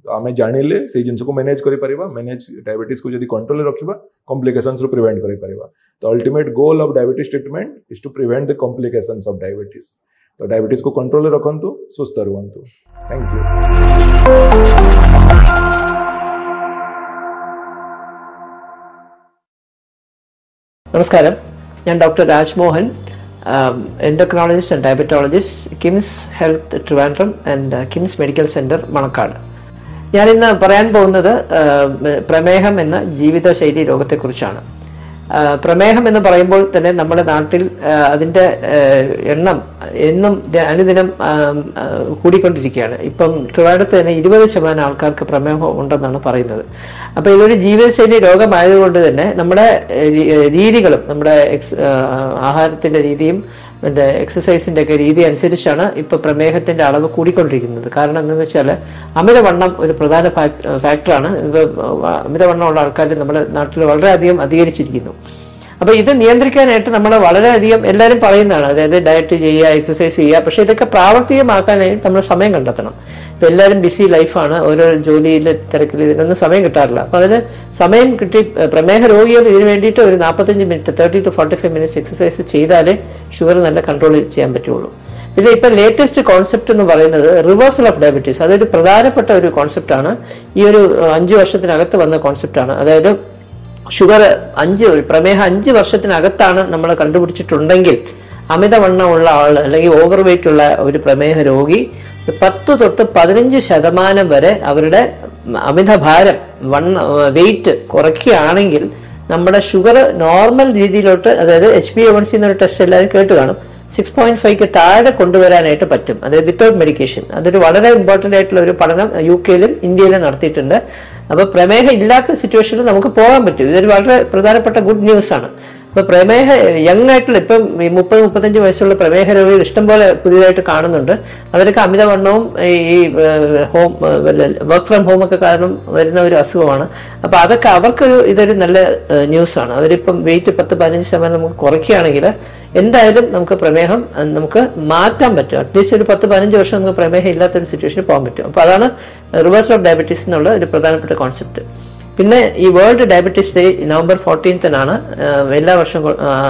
ତ ଆମେ ଜାଣିଲେ ସେଇ ଜିନିଷକୁ ମ୍ୟାନେଜ କରିପାରିବା ମ୍ୟାନେଜ ଡାଇବେଟିସ୍କୁ ଯଦି କଣ୍ଟ୍ରୋଲରେ ରଖିବା କମ୍ପ୍ଲିକେସନ୍ସରୁ ପ୍ରିଭେଣ୍ଟ କରିପାରିବା ତ ultimate goal of diabetes treatment is to prevent the complications of diabetes ତ ଡାଇବେଟିସ୍କୁ କଣ୍ଟ୍ରୋଲରେ ରଖନ୍ତୁ ସୁସ୍ଥ ରୁହନ୍ତୁ ଥ୍ୟାଙ୍କ ୟୁ നമസ്കാരം ഞാൻ doctor Rajmohan endocrinologist and diabetologist KIMS health Trivandrum and KIMS medical centre Manacaud ഞാനിന്ന് പറയാൻ പോകുന്നത് ആ, പ്രമേഹം എന്ന ജീവിതശൈലി രോഗത്തെക്കുറിച്ചാണ് ആ, പ്രമേഹം എന്ന് പറയുമ്പോൾ തന്നെ നമ്മുടെ നാട്ടിൽ ആ, അതിൻ്റെ ആ, എണ്ണം എന്നും ദ- അനുദിനം ആ, ആ, കൂടിക്കൊണ്ടിരിക്കുകയാണ് ഇപ്പം ട്രിവാൻഡ്രത്ത് തന്നെ ഇരുപത് ശതമാനം ആൾക്കാർക്ക് പ്രമേഹം ഉണ്ടെന്നാണ് പറയുന്നത് അപ്പോൾ ഇതൊരു ജീവിതശൈലി രോഗമായതുകൊണ്ട് തന്നെ നമ്മുടെ ഏഹ്, രീ- ഏഹ്, രീതികളും നമ്മുടെ എക്സ് ആഹ്, ആഹാരത്തിന്റെ രീതിയും മറ്റേ എക്സസൈസിന്റെ ഒക്കെ രീതി അനുസരിച്ചാണ് ഇപ്പൊ പ്രമേഹത്തിന്റെ അളവ് കൂടിക്കൊണ്ടിരിക്കുന്നത് കാരണം എന്താണെന്ന് വെച്ചാൽ അമിതവണ്ണം ഒരു പ്രധാന ഫാക്- ഫാക്ടറാണ് ഇത് അമിതവണ്ണമുള്ള ആൾക്കാർ നമ്മുടെ നാട്ടിൽ വളരെയധികം അധികരിച്ചിരിക്കുന്നു അപ്പൊ ഇത് നിയന്ത്രിക്കാനായിട്ട് നമ്മൾ വളരെയധികം എല്ലാവരും പറയുന്നതാണ് അതായത് ഡയറ്റ് ചെയ്യുക എക്സസൈസ് ചെയ്യുക പക്ഷെ ഇതൊക്കെ പ്രാവർത്തികമാക്കാനായി നമ്മൾ സമയം കണ്ടെത്തണം ഇപ്പൊ എല്ലാവരും ബിസി ലൈഫാണ് ഓരോ ജോലിയിൽ തിരക്കിൽ ഇതിനൊന്നും സമയം കിട്ടാറില്ല അപ്പൊ അതിന് സമയം കിട്ടി ഏഹ് പ്രമേഹ രോഗികൾ ഇതിന് വേണ്ടിയിട്ട് ഒരു നാൽപ്പത്തഞ്ച് minute thirty to forty five minutes exercise ചെയ്താലേ ഷുഗർ നല്ല കൺട്രോൾ ചെയ്യാൻ പറ്റുള്ളൂ പിന്നെ ഇപ്പൊ ലേറ്റസ്റ്റ് കോൺസെപ്റ്റ് എന്ന് പറയുന്നത് റിവേഴ്സൽ ഓഫ് ഡയബറ്റീസ് അതൊരു പ്രധാനപ്പെട്ട ഒരു കോൺസെപ്റ്റാണ് ഈ ഒരു ഏഹ്, അഞ്ച് വർഷത്തിനകത്ത് വന്ന കോൺസെപ്റ്റാണ് അതായത് ഷുഗർ അഞ്ച് പ്രമേഹം അഞ്ച് വർഷത്തിനകത്താണ് നമ്മൾ കണ്ടുപിടിച്ചിട്ടുണ്ടെങ്കിൽ അമിതവണ്ണമുള്ള ആൾ അല്ലെങ്കിൽ ഓവർ വെയിറ്റ് ഉള്ള ഒരു പ്രമേഹ രോഗി പത്ത് തൊട്ട് പതിനഞ്ച് ശതമാനം വരെ അവരുടെ അമിതഭാരം വണ്ണ വെയിറ്റ് കുറയ്ക്കുകയാണെങ്കിൽ നമ്മുടെ ഷുഗർ നോർമൽ രീതിയിലോട്ട് അതായത് എച്ച് പി എവൺ സി എന്നൊരു ടെസ്റ്റ് എല്ലാവരും കേട്ട് കാണും സിക്സ് പോയിന്റ് ഫൈവ്ക്ക് താഴെ കൊണ്ടുവരാനായിട്ട് പറ്റും അതായത് വിത്തൗട്ട് മെഡിക്കേഷൻ അതൊരു വളരെ ഇമ്പോർട്ടൻ്റ് ആയിട്ടുള്ള ഒരു പഠനം യു കെയിലും ഇന്ത്യയിലും നടത്തിയിട്ടുണ്ട് അപ്പൊ പ്രമേഹം ഇല്ലാത്ത സിറ്റുവേഷനിൽ നമുക്ക് പോകാൻ പറ്റും ഇതൊരു വളരെ പ്രധാനപ്പെട്ട ഗുഡ് ന്യൂസ് ആണ് അപ്പൊ പ്രമേഹ യങ് ആയിട്ടുള്ള ഇപ്പം ഈ മുപ്പത് മുപ്പത്തഞ്ച് വയസ്സുള്ള പ്രമേഹ രോഗികൾ ഇഷ്ടംപോലെ പുതിയതായിട്ട് കാണുന്നതാണ് അവരൊക്കെ അമിതവണ്ണവും ഈ ഈ, ഏഹ്, ഹോം വർക്ക് ഫ്രം ഹോം ഒക്കെ കാരണം വരുന്ന ഒരു അസുഖമാണ് അപ്പൊ അതൊക്കെ അവർക്കൊരു ഇതൊരു നല്ല ന്യൂസാണ് അവരിപ്പം വെയിറ്റ് പത്ത് പതിനഞ്ച് ശതമാനം നമുക്ക് കുറയ്ക്കുകയാണെങ്കിൽ എന്തായാലും നമുക്ക് പ്രമേഹം അഹ് നമുക്ക് മാറ്റാൻ പറ്റും അറ്റ്ലീസ്റ്റ് ഒരു പത്ത് പതിനഞ്ച് വർഷം നമുക്ക് പ്രമേഹം ഇല്ലാത്തൊരു സിറ്റുവേഷനിൽ പോകാൻ പറ്റും അപ്പോൾ അതാണ് റിവേഴ്സൽ ഓഫ് ഡയബറ്റീസ് എന്നുള്ള ഒരു പ്രധാനപ്പെട്ട കോൺസെപ്റ്റ് പിന്നെ ഈ വേൾഡ് ഡയബറ്റീസ് ഡേ നവംബർ ഫോർട്ടീൻത്തിനാണ് എല്ലാ വർഷവും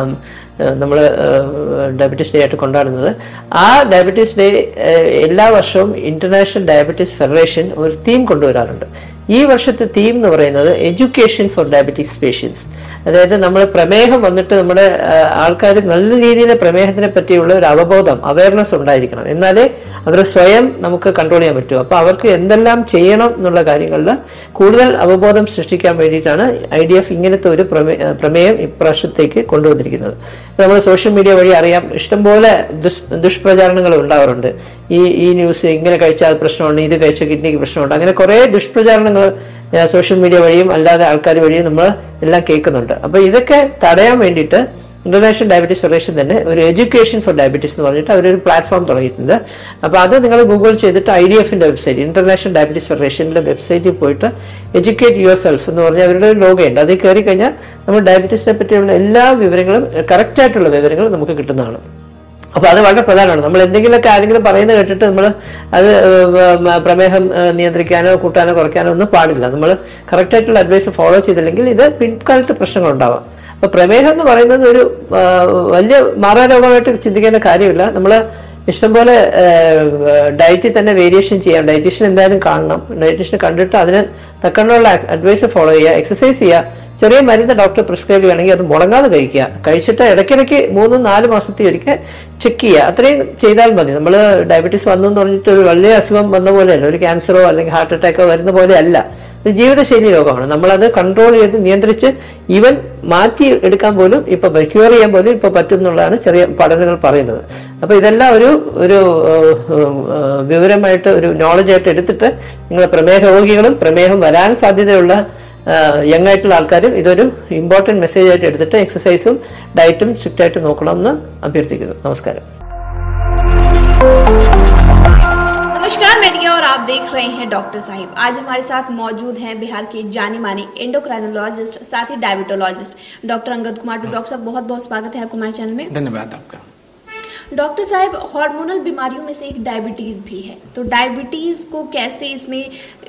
നമ്മൾ ഡയബറ്റീസ് ഡേ ആയിട്ട് കൊണ്ടാടുന്നത് ആ ഡയബറ്റീസ് ഡേ എല്ലാ വർഷവും ഇന്റർനാഷണൽ ഡയബറ്റീസ് ഫെഡറേഷൻ ഒരു തീം കൊണ്ടുവരാറുണ്ട് ഈ വർഷത്തെ തീം എന്ന് പറയുന്നത് എഡ്യൂക്കേഷൻ ഫോർ ഡയബറ്റിക്സ് പേഷ്യൻസ് അതായത് നമ്മൾ പ്രമേഹം വന്നിട്ട് നമ്മുടെ ആൾക്കാർ നല്ല രീതിയിൽ പ്രമേഹത്തിനെ പറ്റിയുള്ള ഒരു അവബോധം അവയർനെസ് ഉണ്ടായിരിക്കണം എന്നാലേ അവർ സ്വയം നമുക്ക് കൺട്രോൾ ചെയ്യാൻ പറ്റൂ അപ്പൊ അവർക്ക് എന്തെല്ലാം ചെയ്യണം എന്നുള്ള കാര്യങ്ങളിൽ കൂടുതൽ അവബോധം സൃഷ്ടിക്കാൻ വേണ്ടിയിട്ടാണ് ഐ ഡി എഫ് ഇങ്ങനത്തെ ഒരു പ്രമേ- പ്രമേയം ഇപ്രാവശ്യത്തേക്ക് കൊണ്ടുവന്നിരിക്കുന്നത് നമ്മൾ സോഷ്യൽ മീഡിയ വഴി അറിയാം ഇഷ്ടംപോലെ ദുഷ് ദുഷ്പ്രചാരണങ്ങൾ ഉണ്ടാവാറുണ്ട് ഈ ഈ ന്യൂസ് ഇങ്ങനെ കഴിച്ചാൽ പ്രശ്നമുണ്ട് ഇത് കഴിച്ച കിഡ്നിക്ക് പ്രശ്നമുണ്ട് അങ്ങനെ കുറേ ദുഷ്പ്രചാരണങ്ങൾ സോഷ്യൽ മീഡിയ വഴിയും അല്ലാതെ ആൾക്കാർ വഴിയും നമ്മൾ എല്ലാം കേൾക്കുന്നുണ്ട് അപ്പൊ ഇതൊക്കെ തടയാൻ വേണ്ടിയിട്ട് ഇന്റർനാഷണൽ ഡയബറ്റീസ് ഫെഡറേഷൻ തന്നെ ഒരു എഡ്യൂക്കേഷൻ ഫോർ ഡയബറ്റീസ് എന്ന് പറഞ്ഞിട്ട് അവരൊരു പ്ലാറ്റ്ഫോം തുടങ്ങിയിട്ടുണ്ട് അപ്പോൾ അത് നിങ്ങൾ ഗൂഗിൾ ചെയ്തിട്ട് ഐ ഡി എഫിന്റെ വെബ്സൈറ്റ് ഇന്റർനാഷണൽ ഡയബറ്റീസ് ഫെഡറേഷന്റെ വെബ്സൈറ്റിൽ പോയിട്ട് എഡ്യൂക്കേറ്റ് യുവർ സെൽഫ് എന്ന് പറഞ്ഞ അവരുടെ ഒരു ലോഗയുണ്ട് അതിൽ കയറി കഴിഞ്ഞാൽ നമ്മൾ ഡയബറ്റീസിനെ പറ്റിയുള്ള എല്ലാ വിവരങ്ങളും കറക്റ്റ് ആയിട്ടുള്ള വിവരങ്ങൾ നമുക്ക് കിട്ടുന്നതാണ് അപ്പൊ അത് വളരെ പ്രധാനമാണ് നമ്മൾ എന്തെങ്കിലുമൊക്കെ ആരെങ്കിലും പറയുന്നത് കേട്ടിട്ട് നമ്മൾ അത് ഏഹ്, പ്രമേഹം ഏഹ്, നിയന്ത്രിക്കാനോ കൂട്ടാനോ കുറയ്ക്കാനോ ഒന്നും പാടില്ല നമ്മൾ കറക്റ്റ് ആയിട്ടുള്ള അഡ്വൈസ് ഫോളോ ചെയ്തില്ലെങ്കിൽ ഇത് പിൻകാലത്ത് പ്രശ്നങ്ങൾ ഉണ്ടാവാം അപ്പൊ പ്രമേഹം എന്ന് പറയുന്നത് ഒരു ആ, വലിയ മാറാരോഗമായിട്ട് ചിന്തിക്കേണ്ട കാര്യമില്ല നമ്മൾ ഇഷ്ടംപോലെ ഡയറ്റിൽ തന്നെ വേരിയേഷൻ ചെയ്യാം ഡയറ്റീഷ്യൻ എന്തായാലും കാണണം ഡയറ്റീഷ്യനെ കണ്ടിട്ട് അതിന് തക്കണ്ണുള്ള അഡ്വൈസ് ഫോളോ ചെയ്യുക എക്സസൈസ് ചെയ്യുക ചെറിയ മരുന്ന് ഡോക്ടർ പ്രിസ്ക്രൈബ് ചെയ്യുകയാണെങ്കിൽ അത് മുടങ്ങാതെ കഴിക്കുക കഴിച്ചിട്ട് ഇടയ്ക്കിടയ്ക്ക് മൂന്നും നാല് മാസത്തിൽ ഒരിക്കൽ ചെക്ക് ചെയ്യുക അത്രയും ചെയ്താൽ മതി നമ്മൾ ഡയബറ്റീസ് വന്നു എന്ന് പറഞ്ഞിട്ട് ഒരു വലിയ അസുഖം വന്ന പോലെയല്ല ഒരു ക്യാൻസറോ അല്ലെങ്കിൽ ഹാർട്ട് അറ്റാക്കോ വരുന്ന പോലെയല്ല ഒരു ജീവിതശൈലി രോഗമാണ് നമ്മളത് കൺട്രോൾ ചെയ്ത് നിയന്ത്രിച്ച് ഈവൻ മാറ്റി എടുക്കാൻ പോലും ഇപ്പൊ ക്യൂർ ചെയ്യാൻ പോലും ഇപ്പൊ പറ്റും എന്നുള്ളതാണ് ചെറിയ പഠനങ്ങൾ പറയുന്നത് അപ്പൊ ഇതെല്ലാം ഒരു ഒരു ഏഹ്, ഏഹ്, വിവരമായിട്ട് ഒരു നോളജായിട്ട് എടുത്തിട്ട് നിങ്ങൾ പ്രമേഹ രോഗികളും പ്രമേഹം വരാൻ സാധ്യതയുള്ള യങ് ആയിട്ടുള്ള ആൾക്കാരും ഇതൊരു ഇമ്പോർട്ടൻറ്റ് മെസ്സേജ് ആയിട്ട് എടുത്തിട്ട് എക്സസൈസും ഡയറ്റും സ്ട്രിക്റ്റ് ആയിട്ട് നോക്കണമെന്ന് അഭ്യർത്ഥിക്കുന്നു നമസ്കാരം नमस्कार मैं रिया और आप देख रहे हैं डॉक्टर साहिब आज हमारे साथ मौजूद हैं बिहार के जाने माने एंडोक्राइनोलॉजिस्ट साथ ही डायबिटोलॉजिस्ट डॉक्टर अंगद कुमार तो डॉक्टर साहब बहुत बहुत स्वागत है आपको हमारे चैनल में धन्यवाद आपका डॉक्टर साहब हार्मोनल बीमारियों में से एक डायबिटीज भी है तो डायबिटीज को कैसे इसमें